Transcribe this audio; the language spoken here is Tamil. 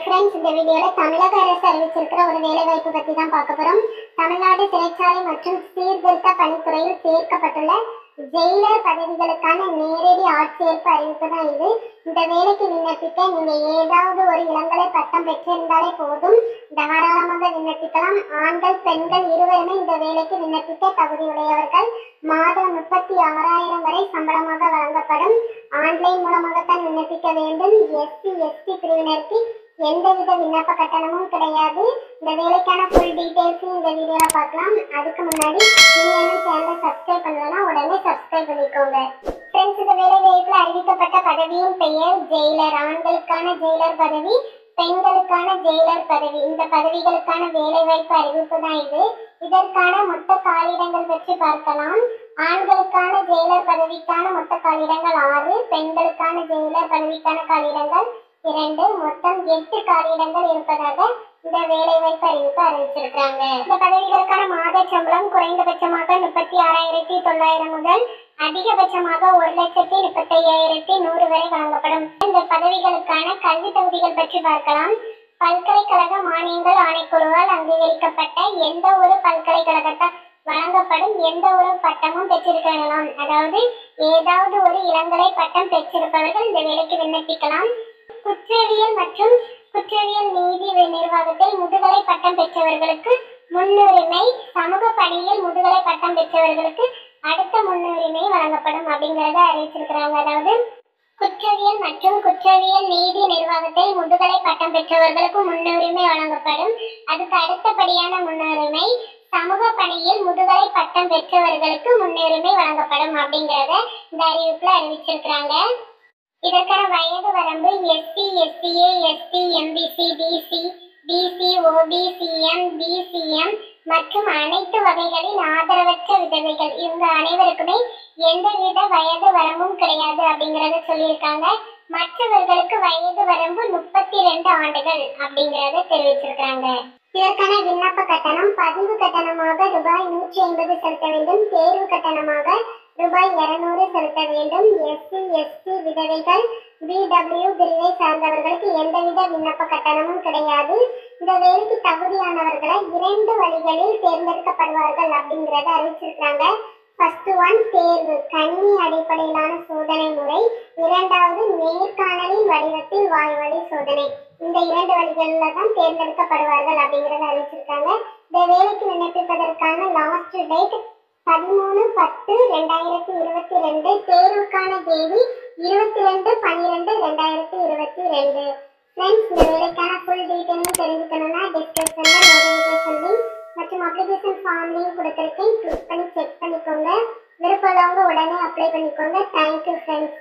ஃப்ரெண்ட்ஸ் இந்த வீடியோல தமிழக அரசு அறிவிச்சிருக்கிற ஒரு வேலை வாய்ப்பு பத்தி தான் பார்க்க போறோம் தமிழ்நாடு சிறைச்சாலை மற்றும் சீர்திருத்த பணித்துறையில் சேர்க்கப்பட்டுள்ள ஜெயிலர் பதவிகளுக்கான நேரடி ஆட்சேர்ப்பு அறிவிப்பு தான் இது இந்த வேலைக்கு விண்ணப்பிக்க நீங்க ஏதாவது ஒரு இளங்கலை பட்டம் பெற்றிருந்தாலே போதும் தாராளமாக விண்ணப்பிக்கலாம் ஆண்கள் பெண்கள் இருவருமே இந்த வேலைக்கு விண்ணப்பிக்க தகுதியுடையவர்கள் மாதம் முப்பத்தி ஆறாயிரம் வரை சம்பளமாக வழங்கப்படும் ஆன்லைன் மூலமாகத்தான் விண்ணப்பிக்க வேண்டும் எஸ்சி எஸ்டி பிரிவினருக்கு எந்தவித விண்ணப்ப கட்டணமும் கிடையாது இந்த வேலைக்கான ஃபுல் டீடைல்ஸ் இந்த வீடியோல பார்க்கலாம் அதுக்கு முன்னாடி நீங்க இன்னும் சேனலை சப்ஸ்கிரைப் பண்ணலன்னா உடனே சப்ஸ்கிரைப் பண்ணிக்கோங்க ஃப்ரெண்ட்ஸ் இந்த வேலை வாய்ப்புல அறிவிக்கப்பட்ட பதவியின் பெயர் ஜெயிலர் ஆண்களுக்கான ஜெயிலர் பதவி பெண்களுக்கான ஜெயிலர் பதவி இந்த பதவிகளுக்கான வேலை வாய்ப்பு அறிவிப்பு தான் இது இதற்கான மொத்த காலிடங்கள் பற்றி பார்க்கலாம் ஆண்களுக்கான ஜெயிலர் பதவிக்கான மொத்த காலிடங்கள் ஆறு பெண்களுக்கான ஜெயிலர் பதவிக்கான காலிடங்கள் இரண்டு மொத்தம் எட்டு காலிடங்கள் இருப்பதாக இந்த வேலை வாய்ப்பு அறிவிப்பு அறிவிச்சிருக்காங்க இந்த பதவிகளுக்கான மாத சம்பளம் குறைந்தபட்சமாக முப்பத்தி ஆறாயிரத்தி தொள்ளாயிரம் முதல் அதிகபட்சமாக ஒரு லட்சத்தி முப்பத்தி ஐயாயிரத்தி நூறு வரை வழங்கப்படும் இந்த பதவிகளுக்கான கல்வி தகுதிகள் பற்றி பார்க்கலாம் பல்கலைக்கழக மானியங்கள் ஆணைக்குழுவால் அங்கீகரிக்கப்பட்ட எந்த ஒரு பல்கலைக்கழகத்தால் வழங்கப்படும் எந்த ஒரு பட்டமும் பெற்றிருக்கலாம் அதாவது ஏதாவது ஒரு இளங்கலை பட்டம் பெற்றிருப்பவர்கள் இந்த வேலைக்கு விண்ணப்பிக்கலாம் குற்றவியல் மற்றும் குற்றவியல் நீதி நிர்வாகத்தில் முதுகலை பட்டம் பெற்றவர்களுக்கு முன்னுரிமை சமூக பணியில் முதுகலை பட்டம் பெற்றவர்களுக்கு அடுத்த முன்னுரிமை வழங்கப்படும் அப்படிங்கறத அறிவிச்சிருக்கிறாங்க அதாவது குற்றவியல் மற்றும் குற்றவியல் நீதி நிர்வாகத்தில் முதுகலை பட்டம் பெற்றவர்களுக்கு முன்னுரிமை வழங்கப்படும் அதுக்கு அடுத்தபடியான முன்னுரிமை சமூக பணியில் முதுகலை பட்டம் பெற்றவர்களுக்கு முன்னுரிமை வழங்கப்படும் அப்படிங்கறத இந்த அறிவிப்புல அறிவிச்சிருக்கிறாங்க இதற்கான வயது வரம்பு SC SCA ST MBC BC BC OBCM BCM மற்றும் அனைத்து வகைகளின் ஆதரவற்ற விதவைகள் இவங்க அனைவருக்குமே எந்தவித வயது வரம்பும் கிடையாது அப்படிங்கறத சொல்லியிருக்காங்க மற்றவர்களுக்கு வயது வரம்பு முப்பத்தி ரெண்டு ஆண்டுகள் அப்படிங்கறத தெரிவிச்சிருக்காங்க இதற்கான விண்ணப்ப கட்டணம் பதிவு கட்டணமாக ரூபாய் நூற்றி ஐம்பது செலுத்த வேண்டும் தேர்வு கட்டணமாக ரூபாய் இருநூறு செலுத்த வேண்டும் எஸ்சி எஸ்டி விதவைகள் பிடபிள்யூ பிரிவை சார்ந்தவர்களுக்கு எந்தவித விண்ணப்ப கட்டணமும் கிடையாது இந்த வேலைக்கு தகுதியானவர்களை இரண்டு வழிகளில் தேர்ந்தெடுக்கப்படுவார்கள் அப்படிங்கறத அறிவிச்சிருக்காங்க ஃபர்ஸ்ட் ஒன் தேர்வு கணினி அடிப்படையிலான சோதனை முறை இரண்டாவது நேர்காணலின் வடிவத்தில் வாய்வழி சோதனை இந்த இரண்டு வழிகளில் தான் தேர்ந்தெடுக்கப்படுவார்கள் அப்படிங்கறத அறிவிச்சிருக்காங்க இந்த வேலைக்கு விண்ணப்பிப்பதற்கான லாஸ்ட் டேட் பதிமூணு பத்து ரெண்டாயிரத்தி இருபத்தி ரெண்டு தேர்வுக்கான தேதி இருபத்தி ரெண்டு பன்னிரெண்டு ரெண்டாயிரத்தி இருபத்தி ரெண்டு ஃப்ரெண்ட்ஸ் இந்த வேலைக்கான ஃபுல் டீட்டெயிலும் தெரிஞ்சுக்கணும்னா டிஸ்கிரிப்ஷன்ல நோட்டிஃபிகேஷன் லிங்க் மற்றும் அப்ளிகேஷன் ஃபார்ம் லிங்க் கொடுத்துருக்கேன் கிளிக் பண்ணி செக் பண்ணிக்கோங்க விருப்பம் உள்ளவங்க உடனே அப்ளை பண்ணிக்கோங்க தேங்க்யூ ஃப்ரெண்ட்ஸ்